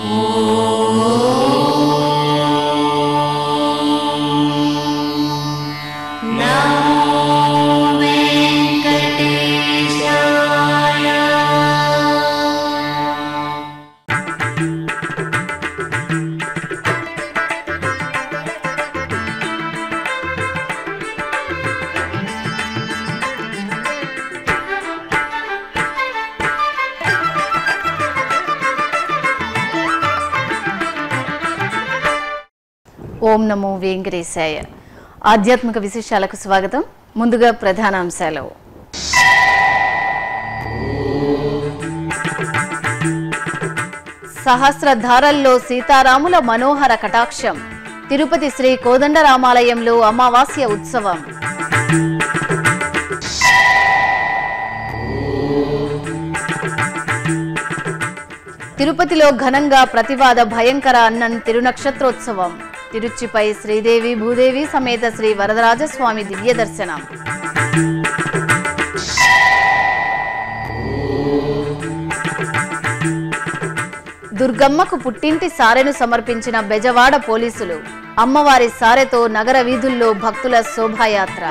ఓం నమో వెంకటేశాయ ఆధ్యాత్మిక విశేషాలకు స్వాగతం ముందుగా ప్రధానాంశాలు సహస్రధారల్లో సీతారాముల మనోహర కటాక్షం తిరుపతి శ్రీ కోదండరామాలయంలో అమావాస్య ఉత్సవం తిరుపతిలో ఘనంగా ప్రతివాద భయంకర అన్నన్ తిరునక్షత్రోత్సవం తిరుచిపై శ్రీదేవి భూదేవి సమేత శ్రీ వరదరాజస్వామి దివ్య దర్శనం దుర్గమ్మకు పుట్టింటి సారెను సమర్పించిన బెజవాడ పోలీసులు అమ్మవారి సారెతో నగర వీధుల్లో భక్తుల శోభాయాత్ర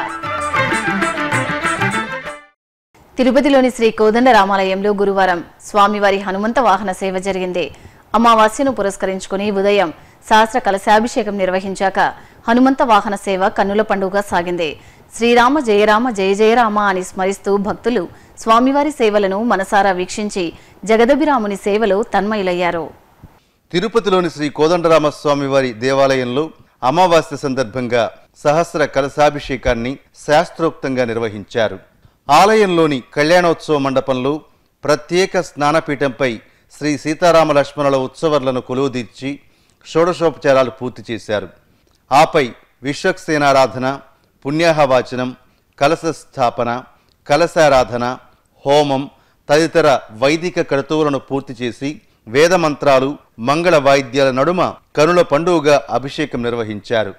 తిరుపతిలోని శ్రీ కోదండ రామాలయంలో గురువారం స్వామివారి హనుమంత వాహన సేవ జరిగింది అమావాస్యను పురస్కరించుకుని ఉదయం సహస్ర కలశాభిషేకం నిర్వహించాక హనుమంత వాహన సేవ కన్నుల పండుగ సాగింది శ్రీరామ జయరామ జయ జయరామ అని స్మరిస్తూ భక్తులు స్వామివారి సేవలను మనసారా వీక్షించి జగదభిరాముని సేవలో తన్మయులయ్యారు తిరుపతిలోని శ్రీ కోదండరామస్వామి వారి దేవాలయంలో అమావాస్య సందర్భంగా సహస్ర కలశాభిషేకాన్ని శాస్త్రోక్తంగా నిర్వహించారు ఆలయంలోని కళ్యాణోత్సవ మండపంలో ప్రత్యేక స్నానపీఠంపై శ్రీ సీతారామ లక్ష్మణుల ఉత్సవర్లను కొలువుదీర్చి షోడశోపచారాలు పూర్తి చేశారు ఆపై విశ్వక్సేనారాధన పుణ్యాహవాచనం కలశ స్థాపన కలశారాధన హోమం తదితర వైదిక క్రతువులను పూర్తి చేసి వేద మంత్రాలు మంగళ వాయిద్యాల నడుమ కనుల పండుగగా అభిషేకం నిర్వహించారు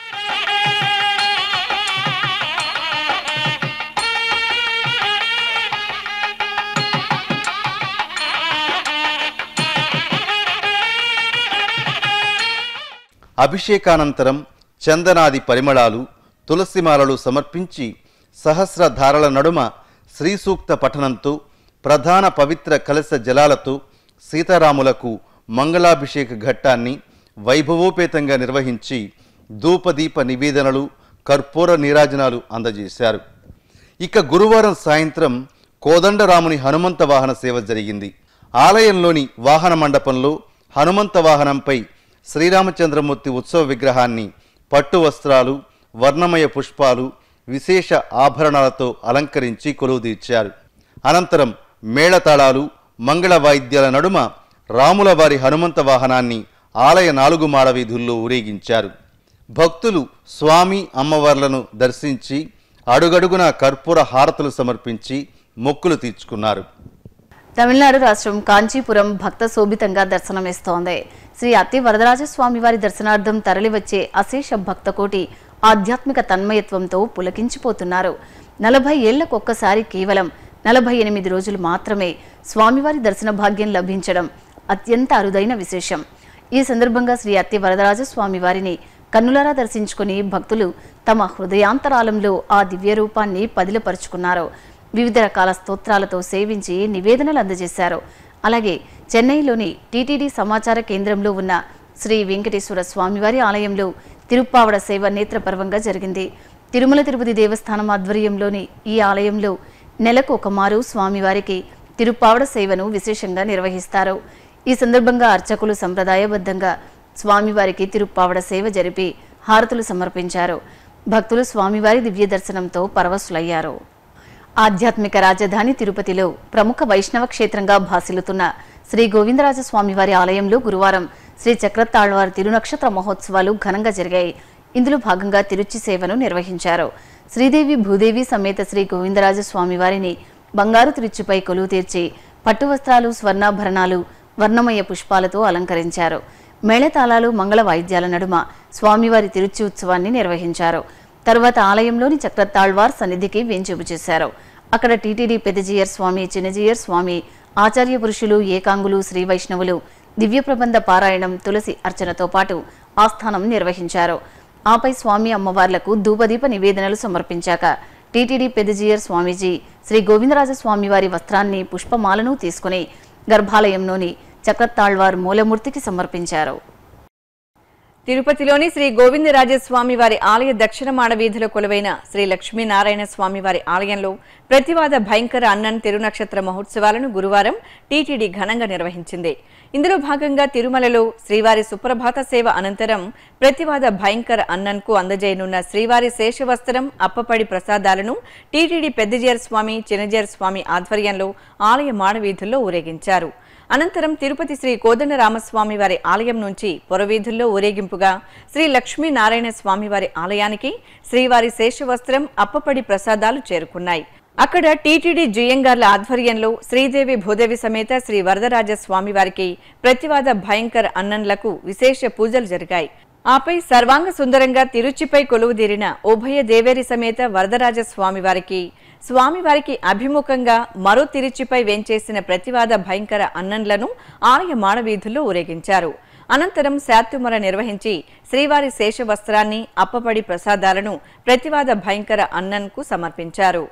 అభిషేకానంతరం చందనాది పరిమళాలు తులసిమాలలు సమర్పించి సహస్ర ధారల నడుమ శ్రీ సూక్త పఠనంతో ప్రధాన పవిత్ర కలశ జలాలతో సీతారాములకు మంగళాభిషేక ఘట్టాన్ని వైభవోపేతంగా నిర్వహించి ధూపదీప నివేదనలు కర్పూర నీరాజనాలు అందజేశారు ఇక గురువారం సాయంత్రం కోదండరాముని హనుమంత వాహన సేవ జరిగింది ఆలయంలోని వాహన మండపంలో హనుమంత వాహనంపై శ్రీరామచంద్రమూర్తి ఉత్సవ విగ్రహాన్ని పట్టు వస్త్రాలు వర్ణమయ పుష్పాలు విశేష ఆభరణాలతో అలంకరించి కొలువుదీర్చారు అనంతరం మేళతాళాలు మంగళ వాయిద్యాల నడుమ రాముల వారి హనుమంత వాహనాన్ని ఆలయ నాలుగు మాడ వీధుల్లో ఊరేగించారు భక్తులు స్వామి అమ్మవార్లను దర్శించి అడుగడుగున కర్పూర హారతులు సమర్పించి మొక్కులు తీర్చుకున్నారు తమిళనాడు రాష్ట్రం కాంచీపురం భక్త శోభితంగా దర్శనమిస్తోంది శ్రీ అత్తి వరదరాజస్వామి వారి దర్శనార్థం తరలివచ్చే అశేష భక్తకోటి ఆధ్యాత్మిక తన్మయత్వంతో పులకించిపోతున్నారు నలభై ఏళ్లకొక్కసారి కేవలం నలభై ఎనిమిది రోజులు మాత్రమే స్వామివారి దర్శన భాగ్యం లభించడం అత్యంత అరుదైన విశేషం ఈ సందర్భంగా శ్రీ అత్తి వరదరాజస్వామి వారిని కన్నులారా దర్శించుకుని భక్తులు తమ హృదయాంతరాలంలో ఆ దివ్య రూపాన్ని పదిలపరుచుకున్నారు వివిధ రకాల స్తోత్రాలతో సేవించి నివేదనలు అందజేశారు అలాగే చెన్నైలోని టీటీడీ సమాచార కేంద్రంలో ఉన్న శ్రీ వెంకటేశ్వర స్వామివారి ఆలయంలో తిరుప్పావడ సేవ నేత్రపర్వంగా జరిగింది తిరుమల తిరుపతి దేవస్థానం ఆధ్వర్యంలోని ఈ ఆలయంలో నెలకు ఒక మారు స్వామివారికి తిరుప్పావడ సేవను విశేషంగా నిర్వహిస్తారు ఈ సందర్భంగా అర్చకులు సంప్రదాయబద్ధంగా స్వామివారికి తిరుప్పావడ సేవ జరిపి హారతులు సమర్పించారు భక్తులు స్వామివారి దివ్య దర్శనంతో పరవశులయ్యారు ఆధ్యాత్మిక రాజధాని తిరుపతిలో ప్రముఖ వైష్ణవ క్షేత్రంగా భాసిల్లుతున్న శ్రీ గోవిందరాజస్వామి వారి ఆలయంలో గురువారం శ్రీ చక్రతాళ్వారి తిరునక్షత్ర మహోత్సవాలు ఘనంగా జరిగాయి ఇందులో భాగంగా తిరుచి సేవను నిర్వహించారు శ్రీదేవి భూదేవి సమేత శ్రీ గోవిందరాజస్వామి వారిని బంగారు తిరుచిపై కొలువు తీర్చి పట్టు వస్త్రాలు స్వర్ణాభరణాలు వర్ణమయ పుష్పాలతో అలంకరించారు మేళతాళాలు మంగళ వాయిద్యాల నడుమ స్వామివారి తిరుచి ఉత్సవాన్ని నిర్వహించారు తరువాత ఆలయంలోని చక్రతాళ్వార్ సన్నిధికి వేంచేపు చేశారు అక్కడ టీటీడీ పెద్దజీయర్ స్వామి చిన్నజీయర్ స్వామి ఆచార్య పురుషులు ఏకాంగులు శ్రీ వైష్ణవులు దివ్య ప్రబంధ పారాయణం తులసి అర్చనతో పాటు ఆస్థానం నిర్వహించారు ఆపై స్వామి అమ్మవార్లకు ధూపదీప నివేదనలు సమర్పించాక టీటీడీ పెద్దజీయర్ స్వామీజీ శ్రీ గోవిందరాజ స్వామివారి వస్త్రాన్ని పుష్పమాలను తీసుకుని గర్భాలయంలోని చక్రతాళ్వార్ మూలమూర్తికి సమర్పించారు తిరుపతిలోని శ్రీ గోవిందరాజస్వామి వారి ఆలయ దక్షిణ మాడ వీధిలో కొలువైన శ్రీ లక్ష్మీనారాయణ స్వామి వారి ఆలయంలో ప్రతివాద భయంకర అన్నన్ తిరునక్షత్ర మహోత్సవాలను గురువారం టీటీడీ ఘనంగా నిర్వహించింది ఇందులో భాగంగా తిరుమలలో శ్రీవారి సుప్రభాత సేవ అనంతరం ప్రతివాద భయంకర అన్నన్కు అందజేయనున్న శ్రీవారి శేషవస్త్రం అప్పపడి ప్రసాదాలను టీటీడీ పెద్దజేర్ స్వామి చిన్నజేర్ స్వామి ఆధ్వర్యంలో ఆలయ మాడవీధుల్లో ఊరేగించారు అనంతరం తిరుపతి శ్రీ కోదండరామస్వామి వారి ఆలయం నుంచి పొరవీధుల్లో ఊరేగింపుగా శ్రీ లక్ష్మీనారాయణ స్వామి వారి ఆలయానికి శ్రీవారి శేషవస్త్రం అప్పపడి ప్రసాదాలు చేరుకున్నాయి అక్కడ టీటీడీ జియంగార్ల ఆధ్వర్యంలో శ్రీదేవి భూదేవి సమేత శ్రీ వరదరాజ స్వామి వారికి ప్రతివాద భయంకర అన్నన్లకు విశేష పూజలు జరిగాయి ఆపై సర్వాంగ సుందరంగా తిరుచిపై కొలువుదీరిన ఉభయ దేవేరి సమేత వరదరాజ స్వామి వారికి స్వామివారికి అభిముఖంగా మరో తిరుచిపై వేంచేసిన ప్రతివాద భయంకర అన్నంలను ఆలయ మాడవీధుల్లో ఊరేగించారు అనంతరం శాత్తుమర నిర్వహించి శ్రీవారి శేషవస్త్రాన్ని అప్పపడి ప్రసాదాలను ప్రతివాద భయంకర అన్నన్కు సమర్పించారు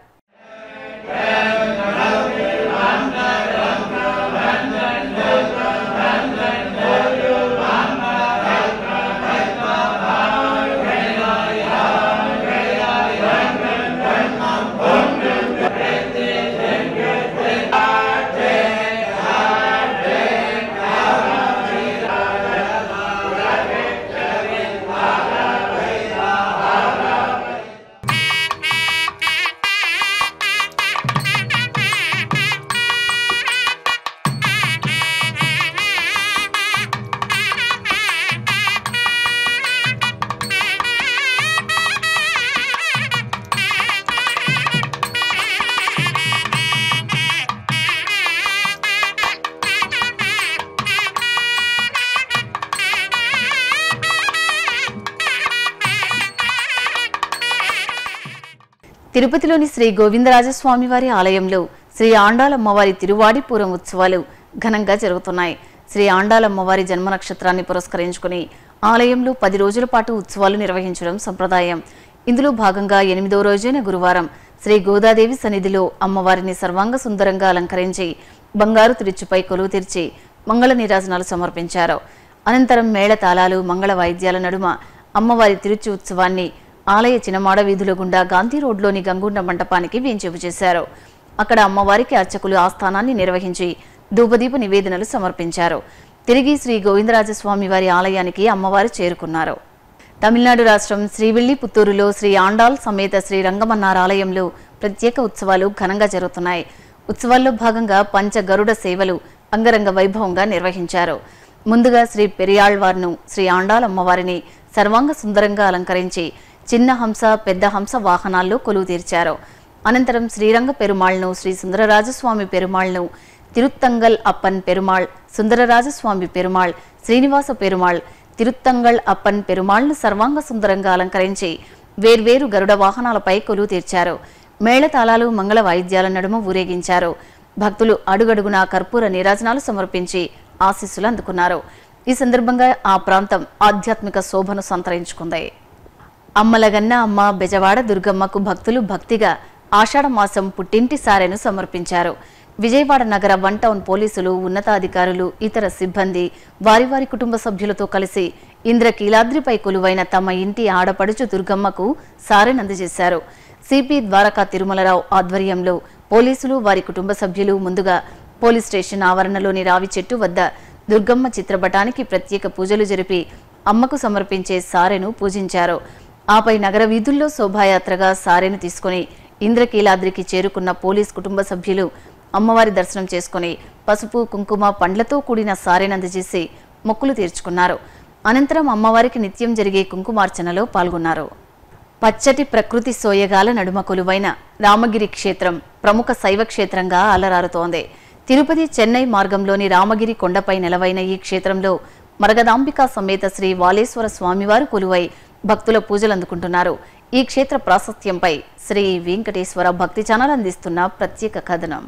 తిరుపతిలోని శ్రీ గోవిందరాజస్వామి వారి ఆలయంలో శ్రీ ఆండాలమ్మవారి తిరువాడిపూరం ఉత్సవాలు ఘనంగా జరుగుతున్నాయి శ్రీ ఆండాలమ్మవారి జన్మ నక్షత్రాన్ని పురస్కరించుకుని ఆలయంలో పది రోజుల పాటు ఉత్సవాలు నిర్వహించడం సంప్రదాయం ఇందులో భాగంగా ఎనిమిదో రోజైన గురువారం శ్రీ గోదాదేవి సన్నిధిలో అమ్మవారిని సర్వాంగ సుందరంగా అలంకరించి బంగారు తిరుచుపై కొలువు తీర్చి మంగళ నీరాజనాలు సమర్పించారు అనంతరం మేళ తాళాలు మంగళ వాయిద్యాల నడుమ అమ్మవారి తిరుచి ఉత్సవాన్ని ఆలయ చినమాడ వీధుల గుండా గాంధీ రోడ్లోని గంగుండ మంటపానికి వేంచేపు చేశారు అక్కడ అమ్మవారికి అర్చకులు ఆస్థానాన్ని నిర్వహించి ధూపదీప నివేదనలు సమర్పించారు తిరిగి శ్రీ గోవిందరాజస్వామి వారి ఆలయానికి అమ్మవారు చేరుకున్నారు తమిళనాడు రాష్ట్రం శ్రీవిల్లి పుత్తూరులో శ్రీ ఆండాల్ సమేత శ్రీ రంగమన్నార్ ఆలయంలో ప్రత్యేక ఉత్సవాలు ఘనంగా జరుగుతున్నాయి ఉత్సవాల్లో భాగంగా పంచ గరుడ సేవలు అంగరంగ వైభవంగా నిర్వహించారు ముందుగా శ్రీ పెరియాళ్వార్ను శ్రీ ఆండాల్ అమ్మవారిని సర్వాంగ సుందరంగా అలంకరించి చిన్న హంస పెద్ద హంస వాహనాల్లో కొలువు తీర్చారు అనంతరం శ్రీరంగ పెరుమాళ్ను శ్రీ సుందరరాజస్వామి పెరుమాళ్ను తిరుత్తంగల్ అప్పన్ పెరుమాళ్ సుందరరాజస్వామి పెరుమాళ్ శ్రీనివాస పెరుమాళ్ తిరుత్తంగల్ అప్పన్ పెరుమాళ్ను సర్వాంగ సుందరంగా అలంకరించి వేర్వేరు గరుడ వాహనాలపై కొలువు తీర్చారు మేళతాళాలు మంగళ వాయిద్యాల నడుమ ఊరేగించారు భక్తులు అడుగడుగునా కర్పూర నీరాజనాలు సమర్పించి ఆశీస్సులు అందుకున్నారు ఈ సందర్భంగా ఆ ప్రాంతం ఆధ్యాత్మిక శోభను సంతరించుకుంది అమ్మలగన్న అమ్మ బెజవాడ దుర్గమ్మకు భక్తులు భక్తిగా ఆషాఢ మాసం పుట్టింటి సారెను సమర్పించారు విజయవాడ నగర వన్ టౌన్ పోలీసులు ఉన్నతాధికారులు ఇతర సిబ్బంది వారి వారి కుటుంబ సభ్యులతో కలిసి ఇంద్రకీలాద్రిపై కొలువైన తమ ఇంటి ఆడపడుచు దుర్గమ్మకు సారెనందజేశారు సిపి ద్వారకా తిరుమలరావు ఆధ్వర్యంలో పోలీసులు వారి కుటుంబ సభ్యులు ముందుగా పోలీస్ స్టేషన్ ఆవరణలోని రావి చెట్టు వద్ద దుర్గమ్మ చిత్రపటానికి ప్రత్యేక పూజలు జరిపి అమ్మకు సమర్పించే సారెను పూజించారు ఆపై నగర వీధుల్లో శోభాయాత్రగా సారెను తీసుకుని ఇంద్రకీలాద్రికి చేరుకున్న పోలీస్ కుటుంబ సభ్యులు అమ్మవారి దర్శనం చేసుకుని పసుపు కుంకుమ పండ్లతో కూడిన సారెనందజేసి మొక్కులు తీర్చుకున్నారు అనంతరం అమ్మవారికి నిత్యం జరిగే కుంకుమార్చనలో పాల్గొన్నారు పచ్చటి ప్రకృతి సోయగాల నడుమ కొలువైన రామగిరి క్షేత్రం ప్రముఖ శైవ క్షేత్రంగా అలరారుతోంది తిరుపతి చెన్నై మార్గంలోని రామగిరి కొండపై నెలవైన ఈ క్షేత్రంలో మరగదాంబిక సమేత శ్రీ వాలేశ్వర స్వామివారు కొలువై భక్తుల పూజలు అందుకుంటున్నారు ఈ క్షేత్ర ప్రాశస్త్యంపై శ్రీ వెంకటేశ్వర భక్తి ఛానల్ అందిస్తున్న ప్రత్యేక కథనం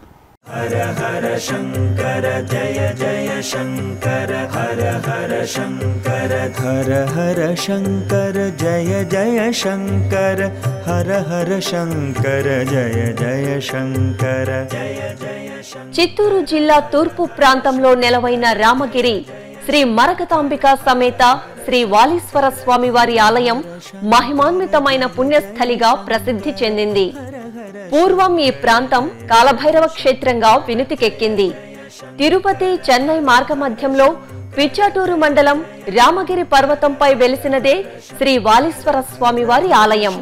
हर हर शङ्कर जय जय शङ्कर हर हर शङ्कर जय जय शङ्कर చిత్తూరు జిల్లా తూర్పు ప్రాంతంలో నెలవైన రామగిరి శ్రీ మరకతాంబిక సమేత శ్రీ వాలీశ్వర స్వామి వారి ఆలయం మహిమాన్వితమైన పుణ్యస్థలిగా ప్రసిద్ధి చెందింది పూర్వం ఈ ప్రాంతం కాలభైరవ క్షేత్రంగా వినుతికెక్కింది తిరుపతి చెన్నై మార్గమధ్యంలో పిచ్చాటూరు మండలం రామగిరి పర్వతంపై వెలిసినదే శ్రీ వాలీశ్వర స్వామి వారి ఆలయం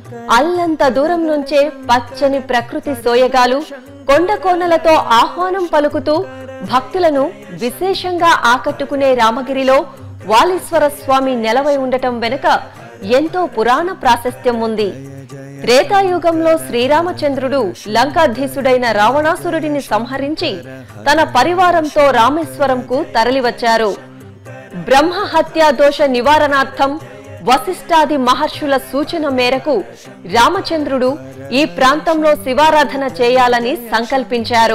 అల్లంత దూరం నుంచే పచ్చని ప్రకృతి సోయగాలు కొండ కోనలతో ఆహ్వానం పలుకుతూ భక్తులను విశేషంగా ఆకట్టుకునే రామగిరిలో వాలీశ్వర స్వామి నెలవై ఉండటం వెనుక ఎంతో పురాణ ప్రాశస్త్యం ఉంది త్రేతాయుగంలో శ్రీరామచంద్రుడు లంకాధీసుడైన రావణాసురుడిని సంహరించి తన పరివారంతో రామేశ్వరంకు తరలివచ్చారు బ్రహ్మ హత్యా దోష నివారణార్థం వశిష్ఠాది మహర్షుల సూచన మేరకు రామచంద్రుడు ఈ ప్రాంతంలో శివారాధన చేయాలని సంకల్పించారు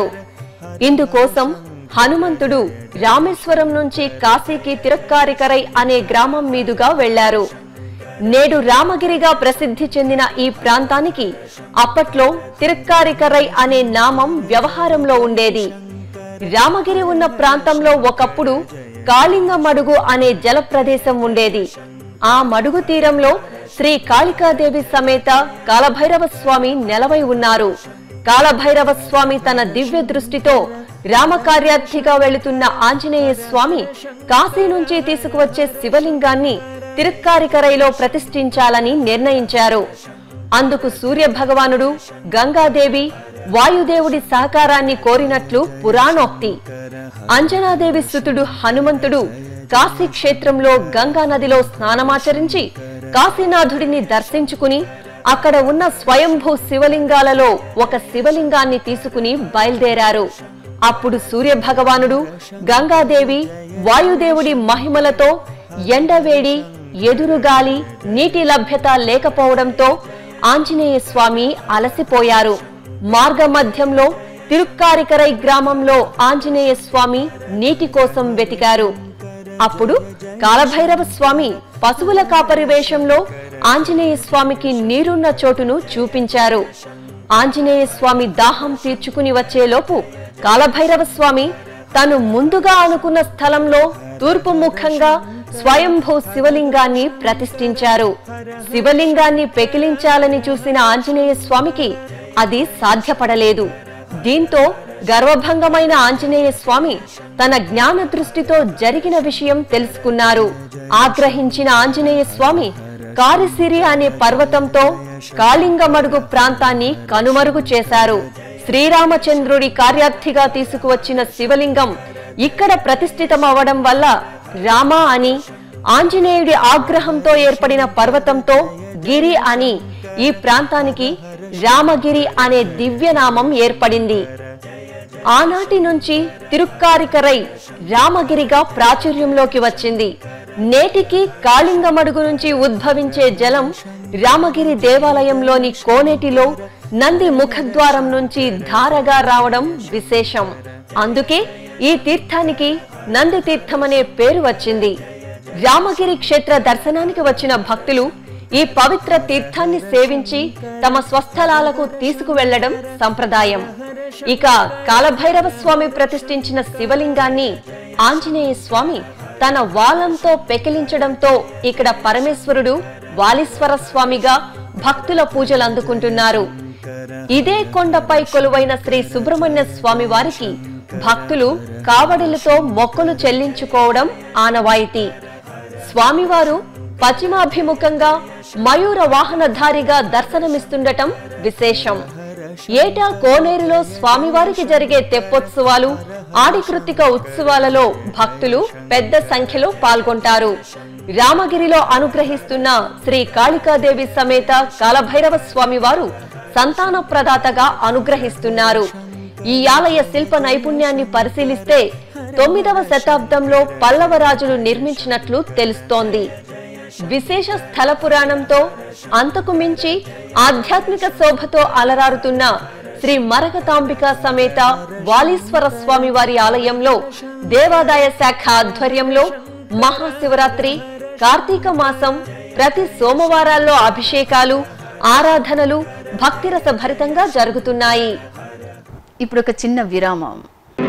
ఇందుకోసం హనుమంతుడు రామేశ్వరం నుంచి కాశీకి తిరక్కారికరై అనే గ్రామం మీదుగా వెళ్లారు నేడు రామగిరిగా ప్రసిద్ధి చెందిన ఈ ప్రాంతానికి అప్పట్లో తిరక్కారికరై అనే నామం వ్యవహారంలో ఉండేది రామగిరి ఉన్న ప్రాంతంలో ఒకప్పుడు కాళింగ మడుగు అనే జల ప్రదేశం ఉండేది ఆ మడుగు తీరంలో శ్రీ కాళికాదేవి సమేత కాలభైరవ స్వామి నెలవై ఉన్నారు కాలభైరవ స్వామి తన దివ్య దృష్టితో రామకార్యార్థిగా వెళుతున్న ఆంజనేయ స్వామి కాశీ నుంచి తీసుకువచ్చే శివలింగాన్ని తిరుక్కారికరైలో ప్రతిష్ఠించాలని నిర్ణయించారు అందుకు సూర్య భగవానుడు గంగాదేవి వాయుదేవుడి సహకారాన్ని కోరినట్లు పురాణోక్తి అంజనాదేవి సుతుడు హనుమంతుడు కాశీ క్షేత్రంలో గంగా నదిలో స్నానమాచరించి కాశీనాథుడిని దర్శించుకుని అక్కడ ఉన్న స్వయంభూ శివలింగాలలో ఒక శివలింగాన్ని తీసుకుని బయలుదేరారు అప్పుడు సూర్య భగవానుడు గంగాదేవి వాయుదేవుడి మహిమలతో ఎండవేడి ఎదురుగాలి నీటి లభ్యత లేకపోవడంతో ఆంజనేయ స్వామి అలసిపోయారు మార్గమధ్యంలో తిరుక్కారికరై గ్రామంలో ఆంజనేయ స్వామి నీటి కోసం వెతికారు అప్పుడు కాలభైరవ స్వామి పశువుల కాపరి వేషంలో ఆంజనేయ స్వామికి నీరున్న చోటును చూపించారు ఆంజనేయ స్వామి దాహం తీర్చుకుని వచ్చేలోపు కాలభైరవ స్వామి తను ముందుగా అనుకున్న స్థలంలో తూర్పు ముఖంగా స్వయంభూ శివలింగాన్ని ప్రతిష్ఠించారు శివలింగాన్ని పెకిలించాలని చూసిన ఆంజనేయ స్వామికి అది సాధ్యపడలేదు దీంతో గర్వభంగమైన ఆంజనేయ స్వామి తన జ్ఞాన దృష్టితో జరిగిన విషయం తెలుసుకున్నారు ఆగ్రహించిన ఆంజనేయ స్వామి కారిసిరి అనే పర్వతంతో కాళింగమడుగు ప్రాంతాన్ని కనుమరుగు చేశారు శ్రీరామచంద్రుడి కార్యార్థిగా తీసుకువచ్చిన శివలింగం ఇక్కడ ప్రతిష్ఠితమవడం వల్ల రామ అని ఆంజనేయుడి ఆగ్రహంతో ఏర్పడిన పర్వతంతో గిరి అని ఈ ప్రాంతానికి రామగిరి అనే దివ్యనామం ఏర్పడింది ఆనాటి నుంచి తిరుక్కారికరై రామగిరిగా ప్రాచుర్యంలోకి వచ్చింది నేటికి కాళింగమడుగు నుంచి ఉద్భవించే జలం రామగిరి దేవాలయంలోని కోనేటిలో నంది ముఖద్వారం నుంచి ధారగా రావడం విశేషం అందుకే ఈ తీర్థానికి నంది తీర్థమనే పేరు వచ్చింది రామగిరి క్షేత్ర దర్శనానికి వచ్చిన భక్తులు ఈ పవిత్ర తీర్థాన్ని సేవించి తమ స్వస్థలాలకు తీసుకువెళ్లడం సంప్రదాయం ఇక కాలభైరవ స్వామి ప్రతిష్ఠించిన శివలింగాన్ని ఆంజనేయ స్వామి తన వాలంతో పెకిలించడంతో ఇక్కడ పరమేశ్వరుడు వాలీశ్వర స్వామిగా భక్తుల పూజలు అందుకుంటున్నారు ఇదే కొండపై కొలువైన శ్రీ సుబ్రహ్మణ్య స్వామి వారికి భక్తులు కావడులతో మొక్కులు చెల్లించుకోవడం ఆనవాయితీ స్వామివారు పశ్చిమాభిముఖంగా మయూర వాహనధారిగా దర్శనమిస్తుండటం విశేషం ఏటా కోనేరులో స్వామివారికి జరిగే తెప్పోత్సవాలు ఆడికృత్తిక ఉత్సవాలలో భక్తులు పెద్ద సంఖ్యలో పాల్గొంటారు రామగిరిలో అనుగ్రహిస్తున్న శ్రీ కాళికాదేవి సమేత కాలభైరవ స్వామివారు సంతాన ప్రదాతగా అనుగ్రహిస్తున్నారు ఈ ఆలయ శిల్ప నైపుణ్యాన్ని పరిశీలిస్తే తొమ్మిదవ శతాబ్దంలో పల్లవ రాజులు నిర్మించినట్లు తెలుస్తోంది విశేష స్థల పురాణంతో అంతకు మించి ఆధ్యాత్మిక శోభతో అలరారుతున్న శ్రీ మరకతాంబిక సమేత వాలీశ్వర స్వామి వారి ఆలయంలో దేవాదాయ శాఖ ఆధ్వర్యంలో మహాశివరాత్రి కార్తీక మాసం ప్రతి సోమవారాల్లో అభిషేకాలు ఆరాధనలు భక్తిరస భరితంగా జరుగుతున్నాయి ఇప్పుడు ఒక చిన్న విరామం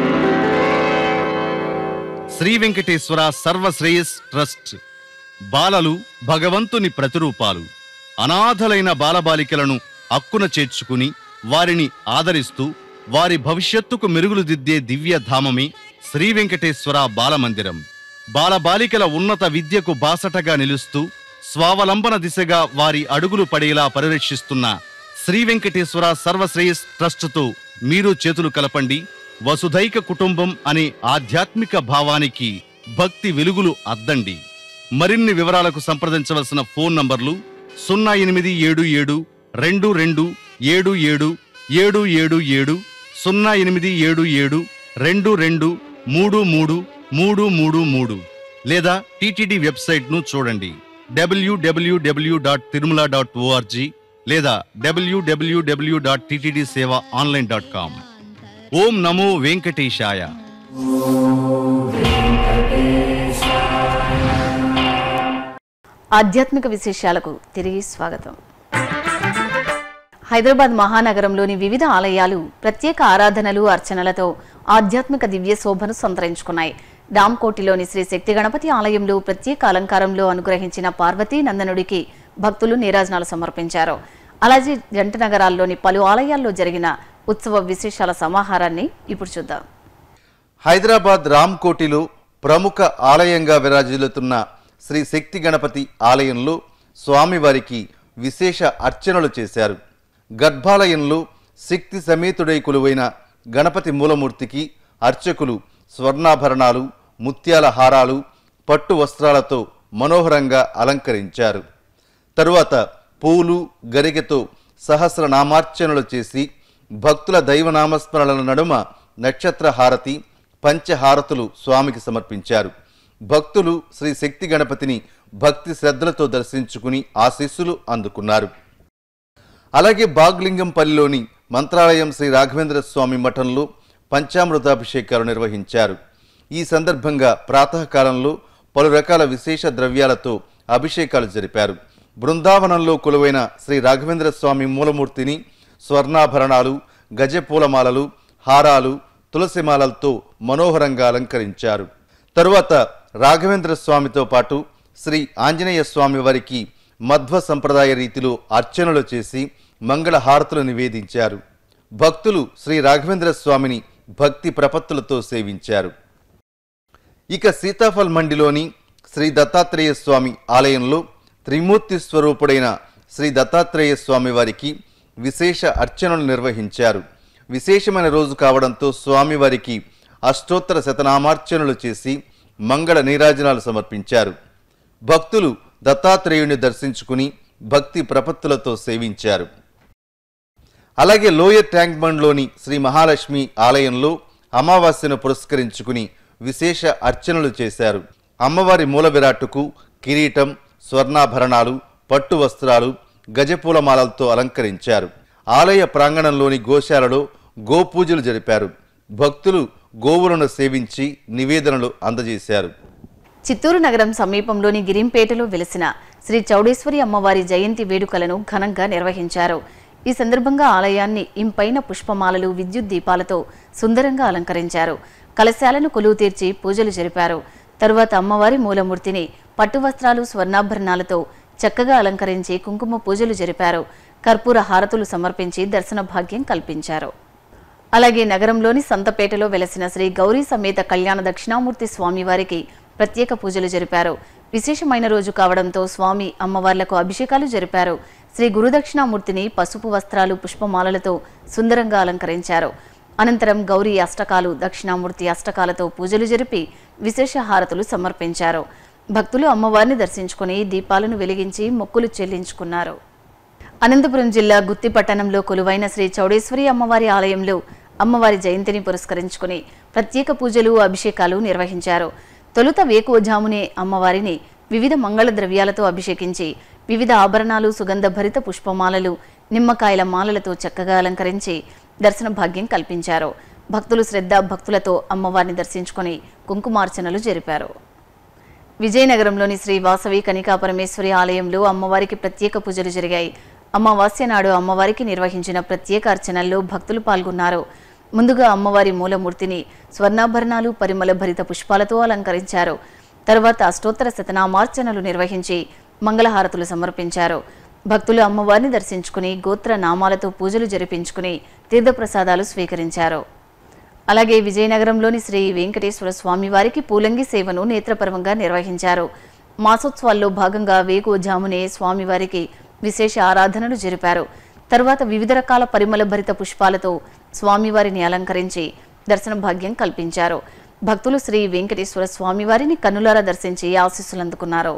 శ్రీ వెంకటేశ్వర సర్వశ్రేయస్ ట్రస్ట్ బాలలు భగవంతుని ప్రతిరూపాలు అనాథలైన బాలబాలికలను అక్కున చేర్చుకుని వారిని ఆదరిస్తూ వారి భవిష్యత్తుకు మెరుగులు దిద్దే దివ్య ధామమే శ్రీ వెంకటేశ్వర బాలమందిరం బాలబాలికల ఉన్నత విద్యకు బాసటగా నిలుస్తూ స్వావలంబన దిశగా వారి అడుగులు పడేలా పరిరక్షిస్తున్న శ్రీ వెంకటేశ్వర సర్వశ్రేయస్ ట్రస్టుతో మీరు చేతులు కలపండి వసుధైక కుటుంబం అనే ఆధ్యాత్మిక భావానికి భక్తి వెలుగులు అద్దండి మరిన్ని వివరాలకు సంప్రదించవలసిన ఫోన్ నంబర్లు సున్నా ఎనిమిది ఏడు ఏడు రెండు రెండు ఏడు ఏడు ఏడు ఏడు ఏడు సున్నా ఎనిమిది ఏడు ఏడు రెండు రెండు మూడు మూడు మూడు మూడు మూడు లేదా టీటీడీ వెబ్సైట్ను చూడండి డబ్ల్యూడబ్ల్యూడబ్ల్యూ డాట్ తిరుమల డాట్ ఓఆర్జీ లేదా డబ్ల్యూడబ్ల్యూడబ్ల్యూ dot TTD Seva online dot com ఓం నమో వెంకటేశాయ ఆధ్యాత్మిక విశేషాలకు తిరిగి స్వాగతం హైదరాబాద్ మహానగరంలోని వివిధ ఆలయాలు ప్రత్యేక ఆరాధనలు అర్చనలతో ఆధ్యాత్మిక దివ్య శోభను సంతరించుకున్నాయి రామ్కోటిలోని శ్రీ శక్తి గణపతి ఆలయంలో ప్రత్యేక అలంకారంలో అనుగ్రహించిన పార్వతీ నందనుడికి భక్తులు నీరాజనాలు సమర్పించారు అలాగే జంట నగరాల్లోని పలు ఆలయాల్లో జరిగిన ఉత్సవ విశేషాల సమాహారాన్ని ఇప్పుడు చూద్దాం హైదరాబాద్ రామ్కోటిలో ప్రముఖ ఆలయంగా విరాజిల్లుతున్న శ్రీ శక్తి గణపతి ఆలయంలో స్వామివారికి విశేష అర్చనలు చేశారు గర్భాలయంలో శక్తి సమేతుడై కొలువైన గణపతి మూలమూర్తికి అర్చకులు స్వర్ణాభరణాలు ముత్యాల హారాలు పట్టు వస్త్రాలతో మనోహరంగా అలంకరించారు తరువాత పూలు గరిగెతో సహస్రనామార్చనలు చేసి భక్తుల దైవనామస్మరణల నడుమ నక్షత్ర హారతి పంచహారతులు స్వామికి సమర్పించారు భక్తులు శ్రీ శక్తి గణపతిని భక్తి శ్రద్ధలతో దర్శించుకుని ఆశీస్సులు అందుకున్నారు అలాగే బాగ్లింగంపల్లిలోని మంత్రాలయం శ్రీ రాఘవేంద్ర స్వామి మఠంలో పంచామృతాభిషేకాలు నిర్వహించారు ఈ సందర్భంగా ప్రాతకాలంలో పలు రకాల విశేష ద్రవ్యాలతో అభిషేకాలు జరిపారు బృందావనంలో కొలువైన శ్రీ రాఘవేంద్ర స్వామి మూలమూర్తిని స్వర్ణాభరణాలు గజపూలమాలలు హారాలు తులసిమాలలతో మనోహరంగా అలంకరించారు తరువాత రాఘవేంద్ర స్వామితో పాటు శ్రీ ఆంజనేయ స్వామి వారికి మధ్వ సంప్రదాయ రీతిలో అర్చనలు చేసి మంగళ హారతులు నివేదించారు భక్తులు శ్రీ రాఘవేంద్ర స్వామిని భక్తి ప్రపత్తులతో సేవించారు ఇక సీతాఫల్ మండిలోని శ్రీ దత్తాత్రేయ స్వామి ఆలయంలో త్రిమూర్తి స్వరూపుడైన శ్రీ దత్తాత్రేయ స్వామి వారికి విశేష అర్చనలు నిర్వహించారు విశేషమైన రోజు కావడంతో స్వామివారికి అష్టోత్తర శతనామార్చనలు చేసి మంగళ నీరాజనాలు సమర్పించారు భక్తులు దత్తాత్రేయుని దర్శించుకుని భక్తి ప్రపత్తులతో సేవించారు అలాగే లోయర్ ట్యాంక్ బండ్లోని శ్రీ మహాలక్ష్మి ఆలయంలో అమావాస్యను పురస్కరించుకుని విశేష అర్చనలు చేశారు అమ్మవారి మూల విరాట్టుకు కిరీటం స్వర్ణాభరణాలు పట్టు వస్త్రాలు గజపూలమాలలతో అలంకరించారు ఆలయ ప్రాంగణంలోని గోశాలలో గోపూజలు జరిపారు భక్తులు గోవులను సేవించి నివేదనలు అందజేశారు చిత్తూరు నగరం సమీపంలోని గిరింపేటలో వెలిసిన శ్రీ చౌడేశ్వరి అమ్మవారి జయంతి వేడుకలను ఘనంగా నిర్వహించారు ఈ సందర్భంగా ఆలయాన్ని ఇంపైన పుష్పమాలలు విద్యుత్ దీపాలతో సుందరంగా అలంకరించారు కలశాలను కొలువు తీర్చి పూజలు జరిపారు తరువాత అమ్మవారి మూలమూర్తిని పట్టు వస్త్రాలు స్వర్ణాభరణాలతో చక్కగా అలంకరించి కుంకుమ పూజలు జరిపారు కర్పూర హారతులు సమర్పించి దర్శన భాగ్యం కల్పించారు అలాగే నగరంలోని సంతపేటలో వెలసిన శ్రీ గౌరీ సమేత కళ్యాణ దక్షిణామూర్తి స్వామివారికి ప్రత్యేక పూజలు జరిపారు విశేషమైన రోజు కావడంతో స్వామి అమ్మవార్లకు అభిషేకాలు జరిపారు శ్రీ గురుదక్షిణామూర్తిని పసుపు వస్త్రాలు పుష్పమాలలతో సుందరంగా అలంకరించారు అనంతరం గౌరీ అష్టకాలు దక్షిణామూర్తి అష్టకాలతో పూజలు జరిపి విశేష హారతులు సమర్పించారు భక్తులు అమ్మవారిని దర్శించుకుని దీపాలను వెలిగించి మొక్కులు చెల్లించుకున్నారు అనంతపురం జిల్లా గుత్తి పట్టణంలో కొలువైన శ్రీ చౌడేశ్వరి అమ్మవారి ఆలయంలో అమ్మవారి జయంతిని పురస్కరించుకుని ప్రత్యేక పూజలు అభిషేకాలు నిర్వహించారు తొలుత వేకువజామునే అమ్మవారిని వివిధ మంగళ ద్రవ్యాలతో అభిషేకించి వివిధ ఆభరణాలు సుగంధ భరిత పుష్పమాలలు నిమ్మకాయల మాలలతో చక్కగా అలంకరించి దర్శన భాగ్యం కల్పించారు భక్తులు శ్రద్ధ భక్తులతో అమ్మవారిని దర్శించుకొని కుంకుమార్చనలు జరిపారు విజయనగరంలోని శ్రీ వాసవి కనికా పరమేశ్వరి ఆలయంలో అమ్మవారికి ప్రత్యేక పూజలు జరిగాయి అమావాస్య నాడు అమ్మవారికి నిర్వహించిన ప్రత్యేక అర్చనల్లో భక్తులు పాల్గొన్నారు ముందుగా అమ్మవారి మూలమూర్తిని స్వర్ణాభరణాలు పరిమళ భరిత పుష్పాలతో అలంకరించారు తర్వాత అష్టోత్తర శతనామార్చనలు నిర్వహించి మంగళహారతులు సమర్పించారు భక్తులు అమ్మవారిని దర్శించుకుని గోత్ర నామాలతో పూజలు జరిపించుకుని తీర్థప్రసాదాలు స్వీకరించారు అలాగే విజయనగరంలోని శ్రీ వెంకటేశ్వర స్వామి వారికి పూలంగి సేవను నేత్రపర్వంగా నిర్వహించారు మాసోత్సవాల్లో భాగంగా వేకువజామునే స్వామివారికి విశేష ఆరాధనలు జరిపారు తర్వాత వివిధ రకాల పరిమళ భరిత పుష్పాలతో స్వామివారిని అలంకరించి దర్శన భాగ్యం కల్పించారు భక్తులు శ్రీ వెంకటేశ్వర స్వామివారిని కన్నులారా దర్శించి ఆశీస్సులు అందుకున్నారు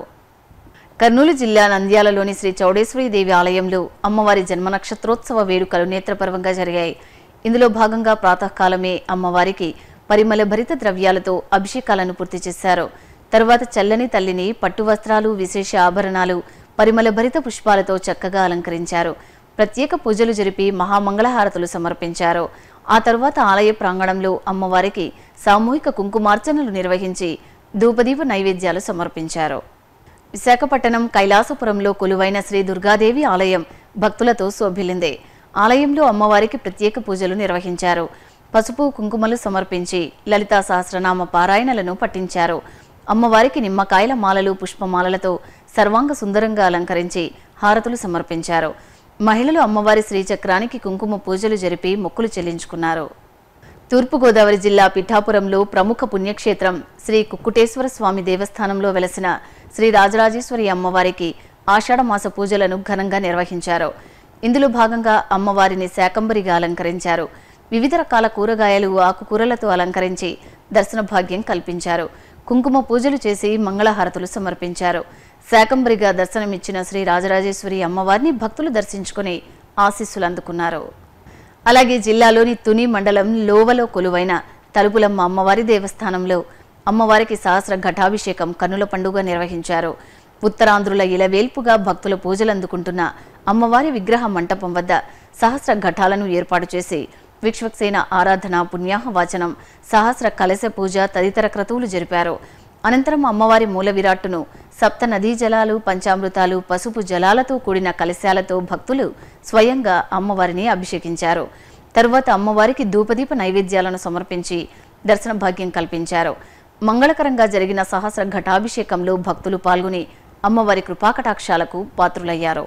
కర్నూలు జిల్లా నంద్యాలలోని శ్రీ చౌడేశ్వరి దేవి ఆలయంలో అమ్మవారి జన్మ నక్షత్రోత్సవ వేడుకలు నేత్రపర్వంగా జరిగాయి ఇందులో భాగంగా ప్రాతకాలమే అమ్మవారికి పరిమళ భరిత ద్రవ్యాలతో అభిషేకాలను పూర్తి చేశారు తర్వాత చల్లని తల్లిని పట్టు వస్త్రాలు విశేష ఆభరణాలు పరిమళ భరిత పుష్పాలతో చక్కగా అలంకరించారు ప్రత్యేక పూజలు జరిపి మహామంగళహారతులు సమర్పించారు ఆ తర్వాత ఆలయ ప్రాంగణంలో అమ్మవారికి సామూహిక కుంకుమార్చనలు నిర్వహించి ధూపదీప నైవేద్యాలు సమర్పించారు విశాఖపట్నం కైలాసపురంలో కొలువైన శ్రీ దుర్గాదేవి ఆలయం భక్తులతో శోభిల్లింది ఆలయంలో అమ్మవారికి ప్రత్యేక పూజలు నిర్వహించారు పసుపు కుంకుమలు సమర్పించి లలితా సహస్రనామ పారాయణలను పఠించారు అమ్మవారికి నిమ్మకాయల మాలలు పుష్పమాలలతో సర్వాంగ సుందరంగా అలంకరించి హారతులు సమర్పించారు మహిళలు అమ్మవారి శ్రీచక్రానికి కుంకుమ పూజలు జరిపి మొక్కులు చెల్లించుకున్నారు తూర్పుగోదావరి జిల్లా పిఠాపురంలో ప్రముఖ పుణ్యక్షేత్రం శ్రీ కుక్కుటేశ్వర స్వామి దేవస్థానంలో వెలసిన శ్రీ రాజరాజేశ్వరి అమ్మవారికి ఆషాఢమాస పూజలను ఘనంగా నిర్వహించారు ఇందులో భాగంగా అమ్మవారిని శాకంబరిగా అలంకరించారు వివిధ రకాల కూరగాయలు ఆకుకూరలతో అలంకరించి దర్శన భాగ్యం కల్పించారు కుంకుమ పూజలు చేసి మంగళహారతులు సమర్పించారు శాకంబరిగా దర్శనమిచ్చిన శ్రీ రాజరాజేశ్వరి అమ్మవారిని భక్తులు దర్శించుకుని ఆశీస్సులు అందుకున్నారు అలాగే జిల్లాలోని తుని మండలం లోవలో కొలువైన తలుపులమ్మ అమ్మవారి దేవస్థానంలో అమ్మవారికి సహస్ర ఘటాభిషేకం కన్నుల పండుగ నిర్వహించారు ఉత్తరాంధ్రుల ఇలవేల్పుగా భక్తుల పూజలు అందుకుంటున్న అమ్మవారి విగ్రహ మంటపం వద్ద సహస్ర ఘటాలను ఏర్పాటు చేసి విక్ష్వక్సేన ఆరాధన పుణ్యాహ వాచనం సహస్ర కలశ పూజ తదితర క్రతువులు జరిపారు అనంతరం అమ్మవారి మూల విరాట్టును సప్త నదీ జలాలు పంచామృతాలు పసుపు జలాలతో కూడిన కలశాలతో భక్తులు స్వయంగా అమ్మవారిని అభిషేకించారు తరువాత అమ్మవారికి ధూపదీప నైవేద్యాలను సమర్పించి దర్శన భాగ్యం కల్పించారు మంగళకరంగా జరిగిన సహస్ర ఘటాభిషేకంలో భక్తులు పాల్గొని అమ్మవారి కృపాకటాక్షాలకు పాత్రులయ్యారు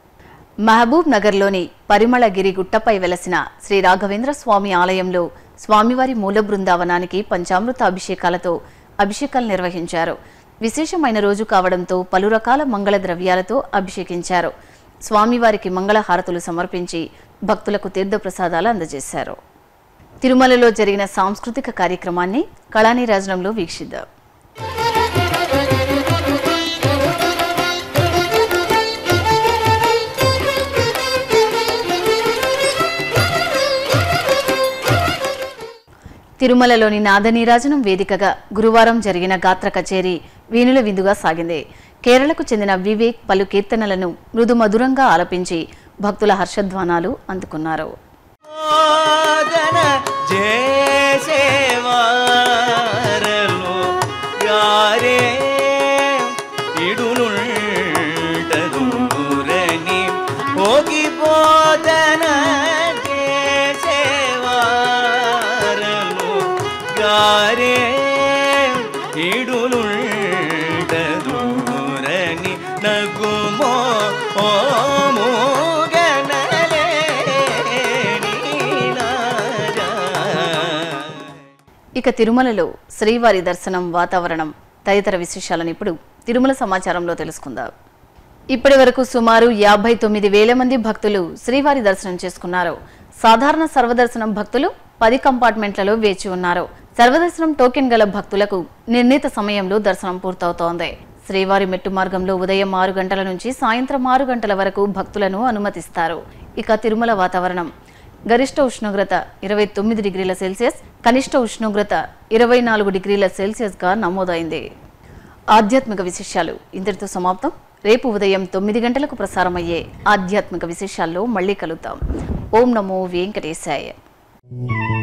మహబూబ్ నగర్లోని పరిమళగిరి గుట్టపై వెలసిన శ్రీ రాఘవేంద్ర స్వామి ఆలయంలో స్వామివారి మూల బృందావనానికి పంచామృత అభిషేకాలతో అభిషేకాలు నిర్వహించారు విశేషమైన రోజు కావడంతో పలు రకాల మంగళ ద్రవ్యాలతో అభిషేకించారు స్వామివారికి మంగళ హారతులు సమర్పించి భక్తులకు తీర్థప్రసాదాలు అందజేశారు తిరుమలలో జరిగిన సాంస్కృతిక కార్యక్రమాన్ని కళానీరాజనంలో వీక్షిద్దాం తిరుమలలోని నాదనీరాజనం వేదికగా గురువారం జరిగిన గాత్ర కచేరీ వీణుల విందుగా సాగింది కేరళకు చెందిన వివేక్ పలు కీర్తనలను మృదు మధురంగా ఆలపించి భక్తుల హర్షధ్వానాలు అందుకున్నారు మోదన చేసేవారలో యారే ఇడునుంటదురని ಹೋಗಿಬೋದನ చేసేవారలో యారే ఇడునుంటదురని నగుమో ఓ ఇక తిరుమలలో శ్రీవారి దర్శనం వాతావరణం తదితర విశేషాలను ఇప్పుడు తిరుమల సమాచారంలో తెలుసుకుందాం ఇప్పటి వరకు సుమారు యాభై తొమ్మిది వేల మంది భక్తులు శ్రీవారి దర్శనం చేసుకున్నారు సాధారణ సర్వదర్శనం భక్తులు పది కంపార్ట్మెంట్లలో వేచి ఉన్నారు సర్వదర్శనం టోకెన్ గల భక్తులకు నిర్ణీత సమయంలో దర్శనం పూర్తవుతోంది శ్రీవారి మెట్టు మార్గంలో ఉదయం ఆరు గంటల నుంచి సాయంత్రం ఆరు గంటల వరకు భక్తులను అనుమతిస్తారు ఇక తిరుమల వాతావరణం గరిష్ట ఉష్ణోగ్రత ఇరవై తొమ్మిది డిగ్రీల సెల్సియస్ కనిష్ట ఉష్ణోగ్రత ఇరవై నాలుగు డిగ్రీల సెల్సియస్గా నమోదైంది ఆధ్యాత్మిక విశేషాలు ఇంతటితో సమాప్తం రేపు ఉదయం తొమ్మిది గంటలకు ప్రసారమయ్యే ఆధ్యాత్మిక విశేషాల్లో మళ్ళీ కలుద్దాం ఓం నమో వెంకటేశాయ